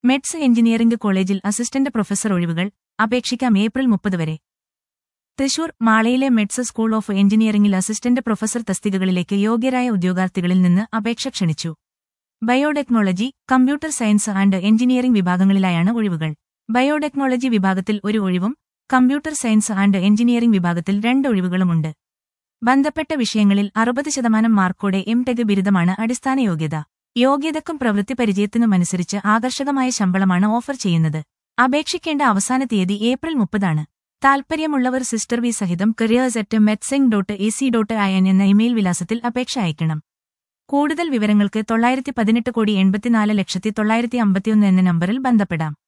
meds engineering കോളേജിൽ assistant professor ഒഴിവുകൾ അപേക്ഷിക്കാം ഏപ്രിൽ മുപ്പത് വരെ തൃശൂർ മാളയിലെ മെഡ്സ് സ്കൂൾ ഓഫ് എഞ്ചിനീയറിംഗിൽ അസിസ്റ്റന്റ് പ്രൊഫസർ തസ്തികകളിലേക്ക് യോഗ്യരായ ഉദ്യോഗാർത്ഥികളിൽ നിന്ന് അപേക്ഷ ക്ഷണിച്ചു biotechnology computer science and engineering വിഭാഗങ്ങളിലായാണ് ഒഴിവുകൾ ബയോടെക്നോളജി വിഭാഗത്തിൽ ഒരു ഒഴിവും കമ്പ്യൂട്ടർ സയൻസ് ആൻഡ് എഞ്ചിനീയറിംഗ് വിഭാഗത്തിൽ രണ്ട് ഒഴിവുകളുമുണ്ട് ബന്ധപ്പെട്ട വിഷയങ്ങളിൽ അറുപത് ശതമാനം മാർക്കോടെ എം ടെക് ബിരുദമാണ് അടിസ്ഥാന യോഗ്യത യോഗ്യതക്കും പ്രവൃത്തി പരിചയത്തിനുമനുസരിച്ച് ആകർഷകമായ ശമ്പളമാണ് ഓഫർ ചെയ്യുന്നത് അപേക്ഷിക്കേണ്ട അവസാന തീയതി ഏപ്രിൽ മുപ്പതാണ് താൽപ്പര്യമുള്ളവർ സിസ്റ്റർ വി സഹിതം careers at metsing dot A C dot I N എന്ന ഇമെയിൽ വിലാസത്തിൽ അപേക്ഷ അയക്കണം കൂടുതൽ വിവരങ്ങൾക്ക് തൊള്ളായിരത്തി പതിനെട്ട് കോടി എൺപത്തിനാല് ലക്ഷത്തി തൊള്ളായിരത്തി അമ്പത്തിയൊന്ന് എന്ന നമ്പറിൽ ബന്ധപ്പെടാം